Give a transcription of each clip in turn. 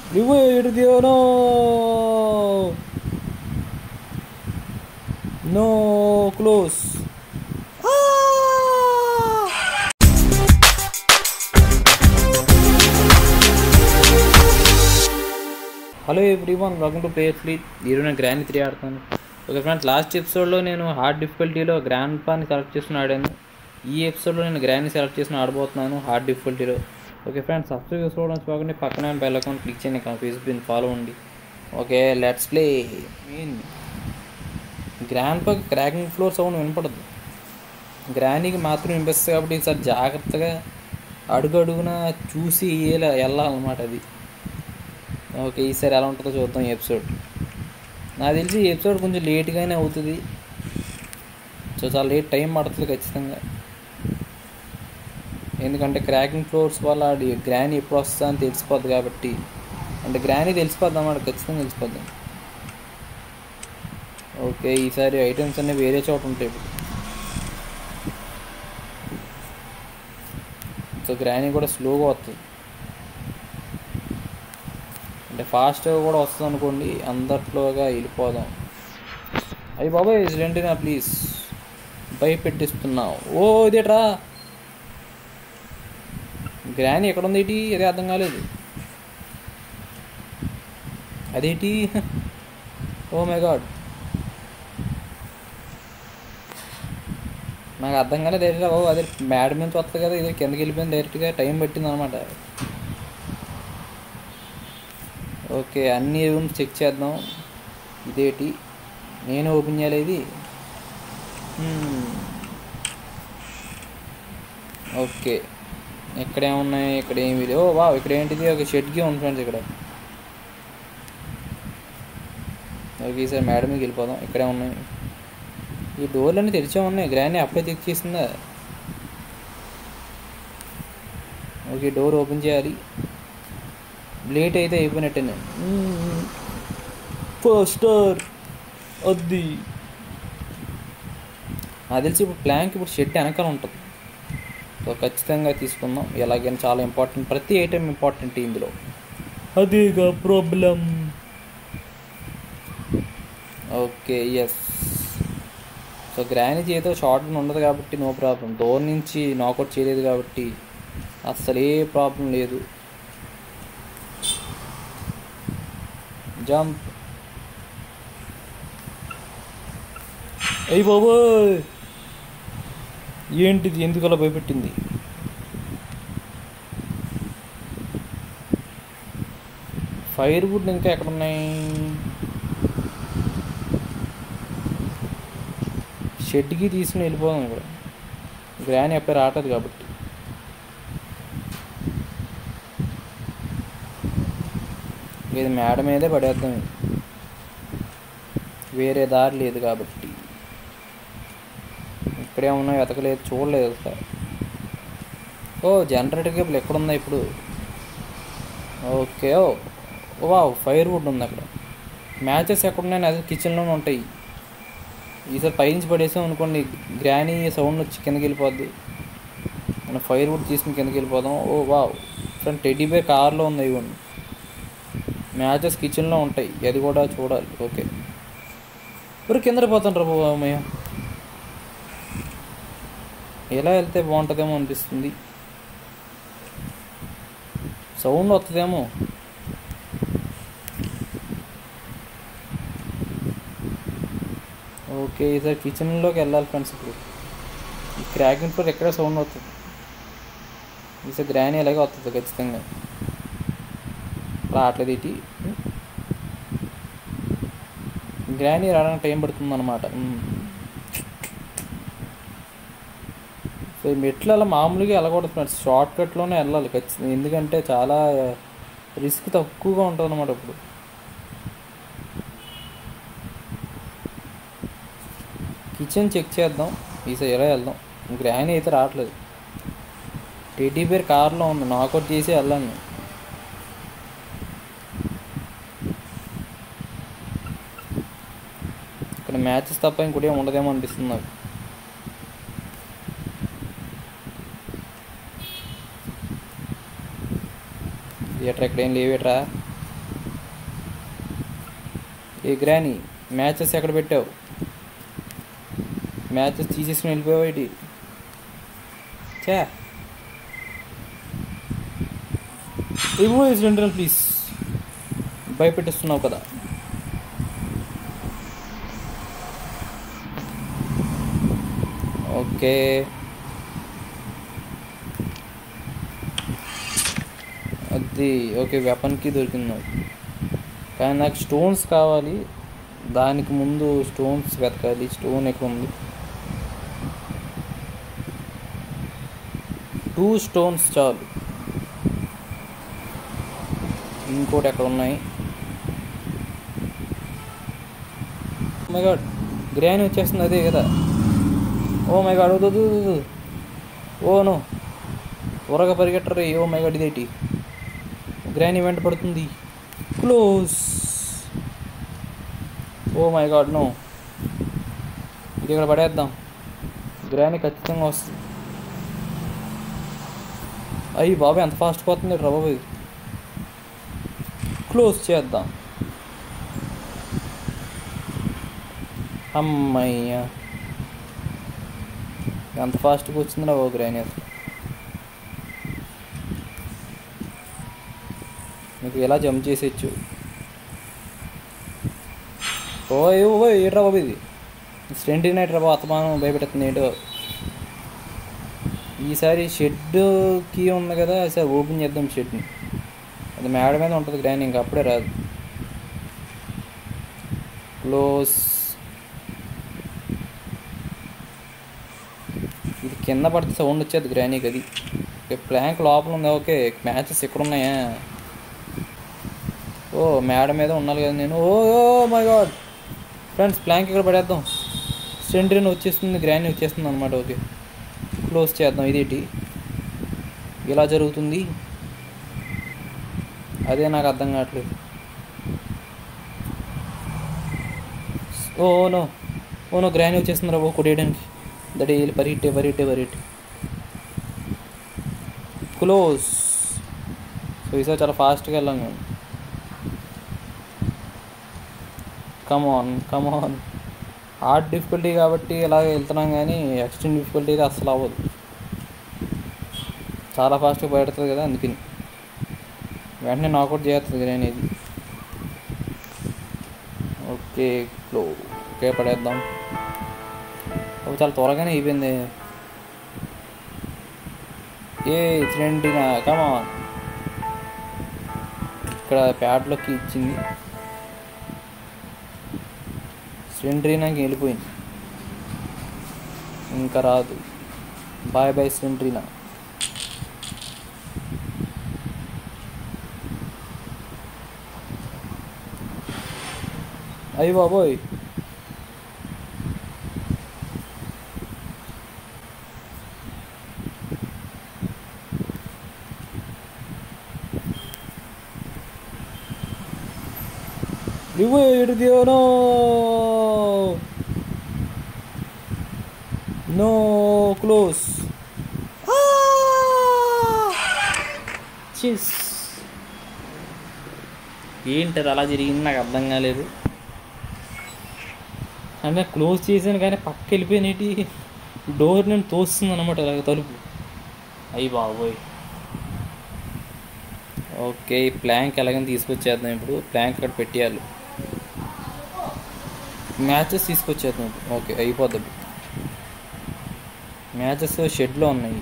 నువ్వు ఎడుదియోనో నో close hello everyone welcome to player fleet ఈరోజు నేను గ్రాండ్ త్రీ ఆడుతాను ఓకే ఫ్రెండ్స్ లాస్ట్ ఎపిసోడ్లో నేను హార్డ్ డిఫికల్టీలో గ్రాండ్ పాని సెలెక్ట్ చేసుకుని ఆడాను ఈ ఎపిసోడ్లో నేను గ్రాండ్ సెలెక్ట్ చేసుకుని ఆడబోతున్నాను హార్డ్ డిఫికల్టీలో ఓకే ఫ్రెండ్స్ సబ్స్క్రైబ్ చేసుకోవడం మర్చిపోకండి పక్కన బెల్ అకౌంట్ క్లిక్ చేయండి ఫేస్బుక్ ఫాలో అండి okay let's play main grandpa cracking floor sound వినపడదు గ్రానీకి మాత్రం వినిపిస్తుంది కాబట్టి ఈసారి జాగ్రత్తగా అడుగు అడుగున చూసి ఇలా వెళ్ళాలన్నమాట అది ఓకే ఈసారి ఎలా ఉంటుందో చూద్దాం ఈ ఎపిసోడ్ నాకు తెలిసి ఈ ఎపిసోడ్ కొంచెం లేట్గానే అవుతుంది సో చాలా లేట్ టైం పడుతుంది ఖచ్చితంగా ఎందుకంటే క్రాకింగ్ ఫ్లోర్స్ వల్ల అది గ్రానీ ఎప్పుడు వస్తుందా అని తెలిసిపోద్ది కాబట్టి అంటే గ్రానీ తెలిసిపోద్ది అన్నమాట ఖచ్చితంగా తెలిసిపోద్ది ఓకే ఈసారి ఐటమ్స్ అన్నీ వేరే చోట ఉంటాయి ఇప్పుడు సో గ్రానీ కూడా స్లోగా వస్తుంది అంటే ఫాస్ట్గా కూడా వస్తుంది అనుకోండి అందట్లోగా వెళ్ళిపోదాం అయ్యి బాబాయ్ రెండినా ప్లీజ్ భయపెట్టిస్తున్నావు ఓ ఇదేట్రా గ్రానీ ఎక్కడ ఉంది ఏంటి అదే అర్థం కాలేదు అదేంటి ఓ మై గాడ్ నాకు అర్థం కాలేదు డైరెక్ట్గా బాబు అదే మేడ నుంచి వస్తుంది కదా ఇది కిందకి వెళ్ళిపోయింది డైరెక్ట్గా టైం పట్టింది అనమాట ఓకే అన్ని రూమ్స్ చెక్ చేద్దాం ఇదేటి నేను ఓపెన్ చేయాలి ఇది హ్మ్. ఓకే ఇక్కడ ఏమున్నాయి ఇక్కడ ఏమి ఓ వా ఇక్కడ ఏంటిది ఒక షెడ్కి ఉంది ఫ్రెండ్స్ ఇక్కడ ఓకే ఈసారి మేడం మీదకి వెళ్ళిపోదాం ఇక్కడే ఉన్నాయి ఈ డోర్లన్నీ తెరిచే ఉన్నాయి గ్రాండ్ అప్పుడే చెక్ చేసిందా ఓకే డోర్ ఓపెన్ చేయాలి లేట్ అయితే అయిపోయినట్టే ఫస్టర్ వద్ది నాకు తెలిసి ఇప్పుడు ప్లాంక్ ఇప్పుడు షెడ్ వెనకాల ఉంటుంది సో ఖచ్చితంగా తీసుకుందాం ఎలాగైనా చాలా ఇంపార్టెంట్ ప్రతి ఐటెం ఇంపార్టెంట్ ఇందులో అదేగా ప్రాబ్లం ఓకే ఎస్ సో గ్రాని చేతితో షార్ట్ ఉండదు కాబట్టి నో ప్రాబ్లం డోర్ నుంచి నాకౌట్ చేయలేదు కాబట్టి అస్సలు ఏ ప్రాబ్లం లేదు జంప్ అయ్యి బాబోయ్ ఏంటిది ఎందుకు అలా భయపెట్టింది ఫైర్ వుడ్ ఇంకా ఎక్కడ ఉన్నాయి షెడ్కి తీసుకుని వెళ్ళిపోదాం ఇక్కడ గ్రాని అప్పుడే రావట్లేదు కాబట్టి ఇది మేడ మీదే పడేద్దాం ఇది. వేరే దారి లేదు కాబట్టి ఇక్కడే ఉన్నాయి వెతకలేదు చూడలేదు సార్ ఓ జనరేటర్ కేబుల్ ఎక్కడుందా ఇప్పుడు ఓకే ఓ వా ఫైర్ వుడ్ ఉంది అక్కడ మ్యాచెస్ ఎక్కడున్నాయని అది కిచెన్లోనే ఉంటాయి ఈసారి పైనుంచి పడేసాం అనుకోండి గ్రానీ సౌండ్ వచ్చి కిందకి వెళ్ళిపోద్ది మనం ఫైర్ వుడ్ తీసుకుని కిందకి వెళ్ళిపోదాం ఓ వా ఫ్రెండ్ టెడ్డీ బే కార్లో ఉంది ఇవ్వండి మ్యాచెస్ కిచెన్లో ఉంటాయి అది కూడా చూడాలి ఓకే ఇప్పుడు కింద పోతాను రా బాబు అమ్మయ్య ఎలా వెళ్తే బాగుంటుందేమో అనిపిస్తుంది సౌండ్ వస్తుందేమో ఓకే ఈసారి కిచెన్లోకి వెళ్ళాలి ఫ్రెండ్స్ ఇప్పుడు ఈ క్రాకింగ్ ఫ్లోర్ ఎక్కడ సౌండ్ వస్తుంది ఈసారి గ్రానీ ఎలాగే వస్తుంది ఖచ్చితంగా రావట్లేదు ఇటు గ్రానీ రావడానికి టైం పడుతుంది అనమాట సో ఈ మెట్లు అలా మామూలుగా వెళ్ళకూడదు ఫ్రెండ్స్ షార్ట్ కట్లోనే వెళ్ళాలి ఖచ్చితంగా ఎందుకంటే చాలా రిస్క్ తక్కువగా ఉంటుంది అనమాట ఇప్పుడు కిచెన్ చెక్ చేద్దాం ఈసారి ఎలా వెళ్దాం గ్రానీ అయితే రావట్లేదు టెడ్డీ బేర్ కార్లో ఉంది నాకౌట్ చేసి వెళ్ళాను ఇక్కడ మ్యాచెస్ తప్ప ఇంకోటి ఏం ఉండదేమో అనిపిస్తుంది నాకు థియేటర్ ఎక్కడ ఏం లేవేట్రా ఏ గ్రాని మ్యాచెస్ ఎక్కడ పెట్టావు మ్యాచెస్ తీసేసుకుని వెళ్ళిపోయావు ఏంటి చే ఇవ్వు రెండు ప్లీజ్ భయపెట్టిస్తున్నావు కదా ఓకే అది ఓకే వెపన్కి దొరికింది నాకు కానీ నాకు స్టోన్స్ కావాలి దానికి ముందు స్టోన్స్ వెతకాలి స్టోన్ ఎక్కడ ఉంది టూ స్టోన్స్ చాలు ఇంకోటి ఎక్కడ ఉన్నాయి మై గాడ్ గ్రాని వచ్చేస్తుంది అదే కదా ఓ మై గాడ్ వద్దు ఓ నో త్వరగా పరిగెట్టరు ఓ మై గాడ్ ఇదేటి గ్రాని వెంట పడుతుంది close oh my god no ఇది ఇక్కడ పడేద్దాం గ్రాని ఖచ్చితంగా వస్తుంది అయ్యి బాబాయ్ ఎంత ఫాస్ట్ పోతుంది రా బాబాయ్ క్లోజ్ చేద్దాం అమ్మయ్యా ఎంత ఫాస్ట్గా వచ్చిందిరా ఓ గ్రాని అసలు నీకు ఎలా జంప్ చేసేయచ్చు ఓ ఓ ఏట్రా బాబు ఇది స్టెంటీ నైట్ రా బాబు అత్తమానం భయపెడుతుంది ఏంటో ఈసారి షెడ్కి ఉంది కదా ఈసారి ఓపెన్ చేద్దాం షెడ్ని అది మేడ మీద ఉంటుంది గ్రాండ్ ఇంకా అప్పుడే రాదు క్లోజ్ ఇది కింద పడితే సౌండ్ వచ్చేది గ్రానీకి అది ప్లాంక్ లోపల ఉంది ఓకే మ్యాచెస్ ఇక్కడ ఉన్నాయా ఓ మేడ మీద ఉండాలి కదా నేను oh oh my god friends plank ఇక్కడ పడేద్దాం సెంట్రీని వచ్చేస్తుంది గ్రానీ వచ్చేస్తుంది అనమాట ఓకే క్లోజ్ చేద్దాం ఇదేంటి ఇలా జరుగుతుంది అదే నాకు అర్థం కావట్లేదు oh no oh no granny వచ్చేస్తుంది రా కొట్టేయడానికి దట్ వెళ్ళి పరిగెట్టే పరిగెట్టే పరిగెట్టే క్లోజ్ సో ఈసారి చాలా ఫాస్ట్గా వెళ్ళాం మేము కమాన్ కమాన్ హార్డ్ డిఫికల్టీ కాబట్టి ఇలాగ వెళ్తున్నాం కానీ ఎక్స్ట్రీమ్ డిఫికల్టీ అయితే అస్సలు అవ్వదు చాలా ఫాస్ట్గా బయటతుంది కదా అందుకని వెంటనే నాకౌట్ చేస్తుంది గ్రైన్ ఇది ఓకే క్లో ఓకే పడేద్దాం ఓ చాలా త్వరగానే అయిపోయింది ఏ ఫ్రెండినా కమాన్ ఇక్కడ ప్యాడ్లోకి ఇచ్చింది సెంట్రీనాకి వెళ్ళిపోయింది ఇంకా రాదు బాయ్ బాయ్ సెంట్రీనా అయ్యి బాబోయ్ నువ్వు ఎడుదియోనో నో క్లోజ్ చిస్ ఏంటది అలా జరిగింది నాకు అర్థం కాలేదు అంటే క్లోజ్ చేశాను కానీ పక్క వెళ్ళిపోయినటి డోర్ నేను తోస్తుంది అనమాట ఇలాగ తలుపు అయ్యి బాబోయ్ ఓకే ఈ ప్లాంక్ ఎలాగైనా తీసుకొచ్చేద్దాం ఇప్పుడు ప్లాంక్ అక్కడ పెట్టేయాలి మ్యాచెస్ తీసుకొచ్చేద్దాం ఇప్పుడు ఓకే అయిపోద్ది ఇప్పుడు మ్యాచెస్ షెడ్లో ఉన్నాయి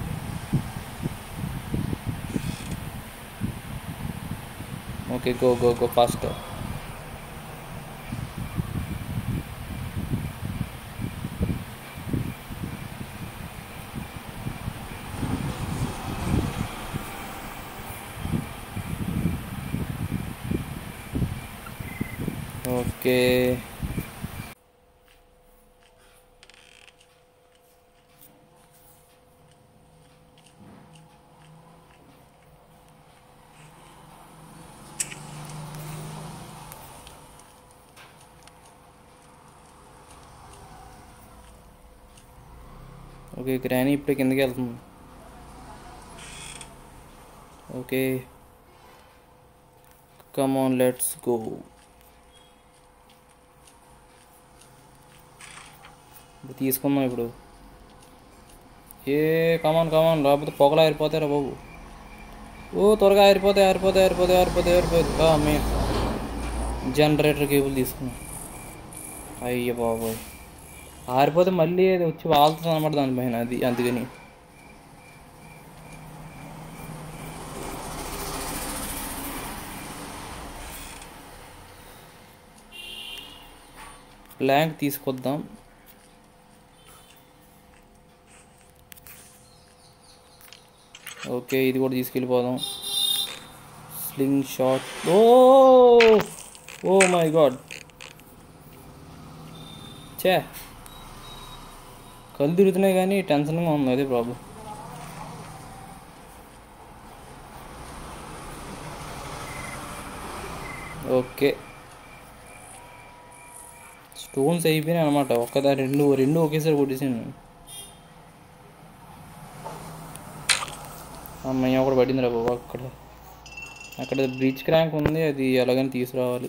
okay go go go fast okay okay granny ఇప్పుడు కిందకి వెళ్తుంది okay come on let's go ఇది తీసుకుందాం ఇప్పుడు ఏ కమాన్ కమాన్ లేకపోతే పొగలు ఆరిపోతారా బాబు ఓ త్వరగా ఆరిపోతాయి ఆరిపోతాయి ఆరిపోతాయి ఆరిపోతాయి ఆరిపోతాయి మే జనరేటర్ కేబుల్ తీసుకున్నాం అయ్య బాబోయ్ ఆరిపోతే మళ్ళీ అది వచ్చి వాళ్తుంది అనమాట దానిపైన అది అందుకని ప్లాంక్ తీసుకొద్దాం ఓకే ఇది కూడా తీసుకెళ్ళిపోదాం sling shot oh oh my god చే కళ్ళు తిరుగుతున్నాయి కానీ టెన్షన్గా ఉంది అదే ప్రాబ్లం ఓకే స్టోన్స్ అయిపోయినాయి అనమాట ఒక్కదా రెండు రెండు ఒకేసారి కొట్టేసాను అమ్మయ్య ఒకటి పడింది రా బాబు అక్కడ అక్కడ బ్రిడ్జ్ క్రాంక్ ఉంది అది ఎలాగని తీసుకురావాలి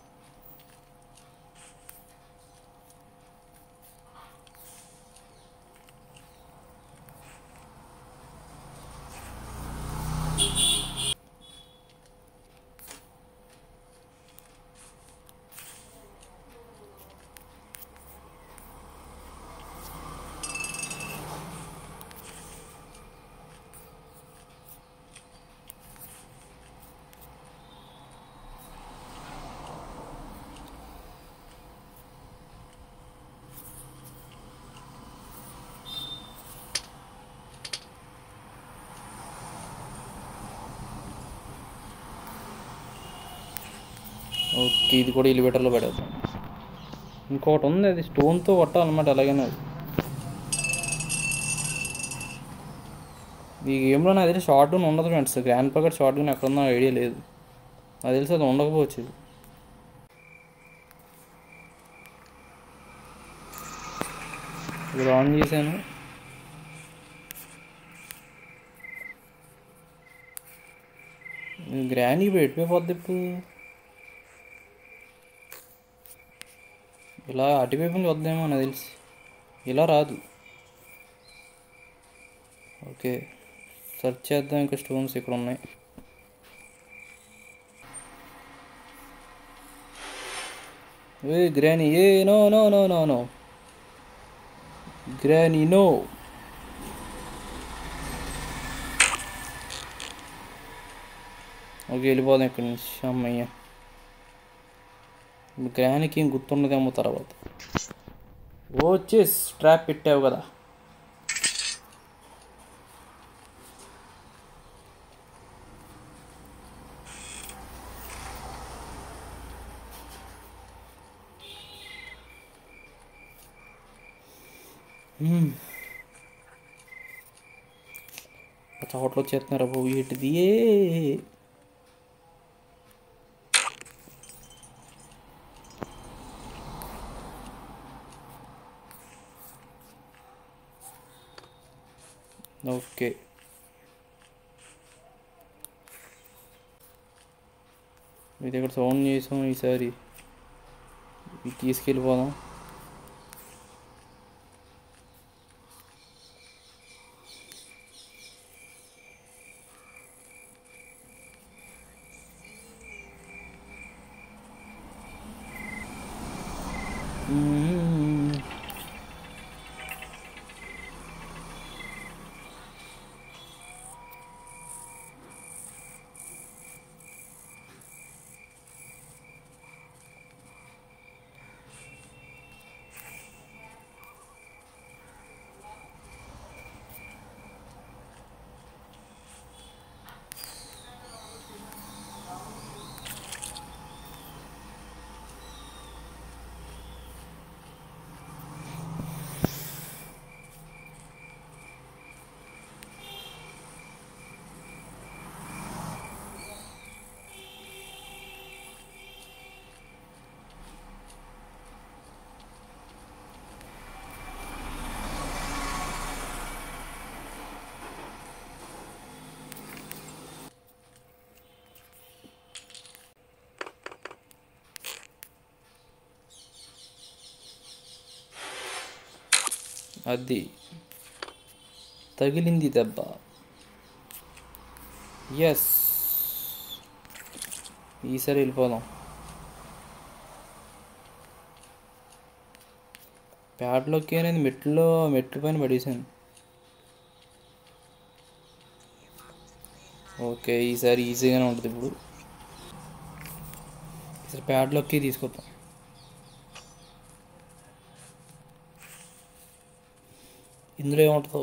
ఓకే ఇది కూడా ఎలివేటర్లో పడేద్దాం ఇంకొకటి ఉంది అది స్టోన్తో కొట్టాలన్నమాట ఎలాగైనా అది. ఈ గేమ్లో నాకు తెలిసి షార్ట్ గన్ ఉండదు ఫ్రెండ్స్ గ్రాండ్ పకెట్ షార్ట్ గన్ ఎక్కడ ఉందో ఐడియా లేదు నాకు తెలిసి అది ఉండకపోవచ్చు ఇది. ఇప్పుడు ఆన్ చేశాను గ్రాండ్ ఇప్పుడు ఎటువైపోద్ది ఇప్పుడు ఇలా అటువైపు నుంచి వద్దేమో నాకు తెలిసి ఇలా రాదు ఓకే సెర్చ్ చేద్దాం ఇంకా స్టోన్స్ ఇక్కడ ఉన్నాయి ఏ గ్రానీ ఏ no no no no no granny no okay వెళ్ళిపోదాం ఇక్కడి నుంచి అమ్మయ్య గ్రానికి ఏం గుర్తుండదేమో తర్వాత వచ్చేసి ట్రాప్ పెట్టావు కదా మ్మ్. చోట్ల వచ్చేస్తున్నారు బాబు ఏంటిది ఏ ఓకే ఇది ఇక్కడ సౌండ్ చేసాం ఈసారి ఇది తీసుకెళ్ళిపోదాం మ్మ్. అది తగిలింది దెబ్బ ఎస్ ఈసారి వెళ్ళిపోదాం ప్యాడ్లోకి అనేది మెట్లో మెట్ల పైన పడేసాను ఓకే ఈసారి ఈజీగానే ఉంటుంది ఇప్పుడు ఈసారి ప్యాడ్లోకి తీసుకొద్దాం ఇందులో ఏముంటుందో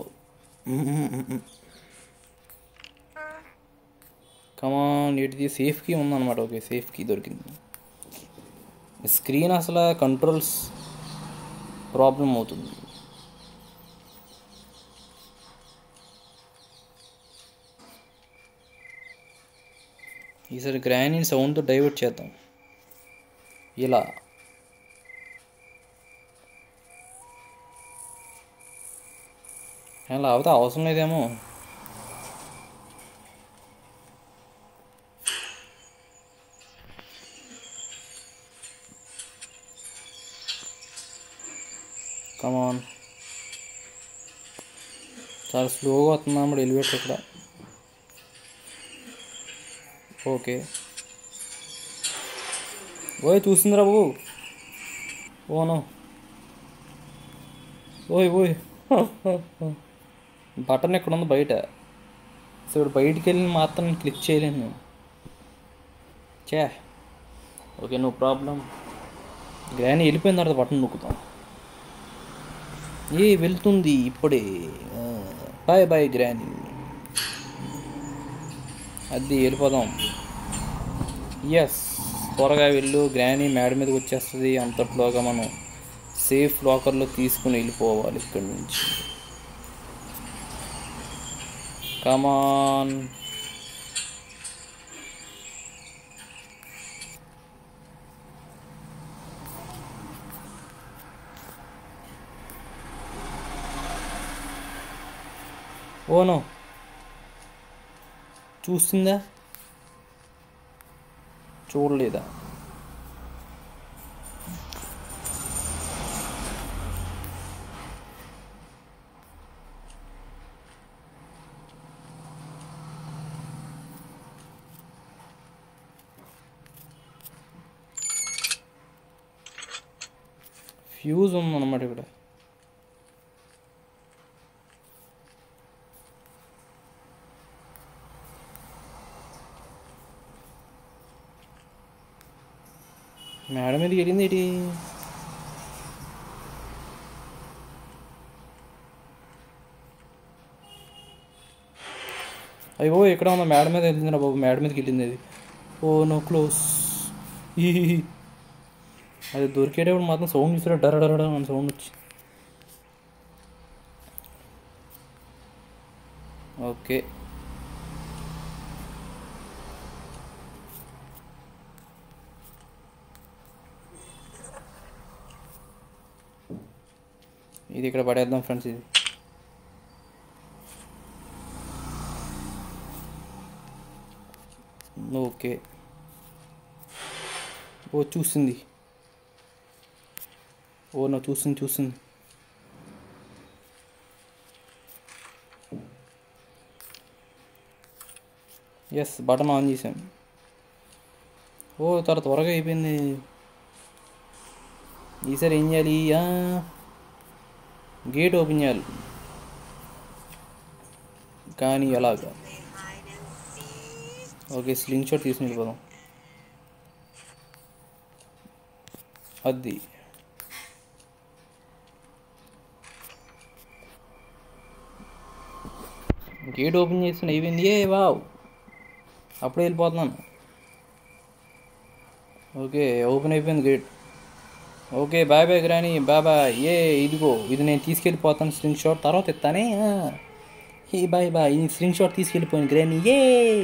కమాన్ ఇటుది సేఫ్ కీ ఉందన్నమాట ఓకే సేఫ్ కీ దొరికింది స్క్రీన్ అసలు కంట్రోల్స్ ప్రాబ్లం అవుతుంది ఈసారి గ్రానీని సౌండ్తో డైవర్ట్ చేద్దాం ఇలా అలా అవుతా అవసరం లేదేమో కమాన్ చాలా స్లోగా వస్తుంది అన్నమాట ఎలివేటర్ ఇక్కడ ఓకే ఓయ్ చూస్తుందిరా బాబు ఓనో ఓయ్ ఓయ్ బటన్ ఎక్కడ ఉంది బయట సో ఇప్పుడు బయటికి వెళ్ళి మాత్రం క్లిక్ చేయలేను నేను చే ఓకే నో ప్రాబ్లం గ్రాని వెళ్ళిపోయిన తర్వాత బటన్ నొక్కుతాం ఏ వెళ్తుంది ఇప్పుడే బాయ్ బాయ్ గ్రాని అది వెళ్ళిపోదాం ఎస్ త్వరగా వెళ్ళు గ్రానీ మేడ మీదకి వచ్చేస్తుంది అంతట్లోగా మనం సేఫ్ లాకర్లో తీసుకుని వెళ్ళిపోవాలి ఇక్కడి నుంచి కమాన్ ఓనో చూస్తుందా చూడలేదా ఫ్యూజ్ ఉందన్నమాట ఇక్కడ మేడం మీదకి వెళ్ళింది ఏంటి అయ్యో ఎక్కడ ఉందా మేడం మీద వెళ్ళిందిరా బాబు మేడం మీదకి వెళ్ళింది అది ఓ నో క్లోజ్ ఈ అది దొరికేటప్పుడు మాత్రం సౌండ్ చూసారా డర డర డర అని సౌండ్ వచ్చి ఓకే ఇది ఇక్కడ పడేద్దాం ఫ్రెండ్స్ ఇది ఓకే ఓ చూసింది ఓ నా చూసింది చూసింది ఎస్ బటన్ ఆన్ చేశాను ఓ చాలా త్వరగా అయిపోయింది ఈసారి ఏం చేయాలి ఆ, గేట్ ఓపెన్ చేయాలి కానీ ఎలాగా ఓకే స్లింగ్ షాట్ తీసుకుని వెళ్ళిపోదాం అది గేట్ ఓపెన్ చేసిన అయిపోయింది ఏ వావ్ అప్పుడే వెళ్ళిపోతున్నాను ఓకే ఓపెన్ అయిపోయింది gate okay bye bye granny bye bye ఏ ఇదిగో ఇది నేను తీసుకెళ్ళిపోతాను స్క్రీన్ షాట్ తర్వాత ఇస్తానే ఏ బాయ్ బాయ్ ఈ స్క్రీన్ షాట్ తీసుకెళ్ళిపోయింది గ్రాని ఏ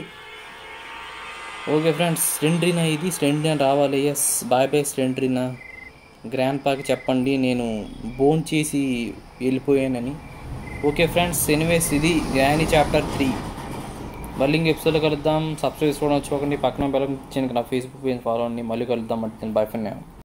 ఓకే ఫ్రెండ్స్ స్టెండ్రీనా ఇది స్టెండ్రీనా రావాలి ఎస్ బాయ్ బాయ్ స్టెండ్రీనా గ్రాండ్ పాకి చెప్పండి నేను బోన్ చేసి వెళ్ళిపోయానని ఓకే ఫ్రెండ్స్ ఎనీవేస్ ఇది గ్రాని చాప్టర్ త్రీ మళ్ళీ ఇంక ఎపిసోడ్లో కలుద్దాం సబ్స్క్రైబ్ చేసుకోవడం వచ్చి పక్కన బెల్ చిన్న నా ఫేస్బుక్ పేజ్ ఫాలో అండి మళ్ళీ కలుద్దాం అంటే బాయ్ ఫ్రెండ్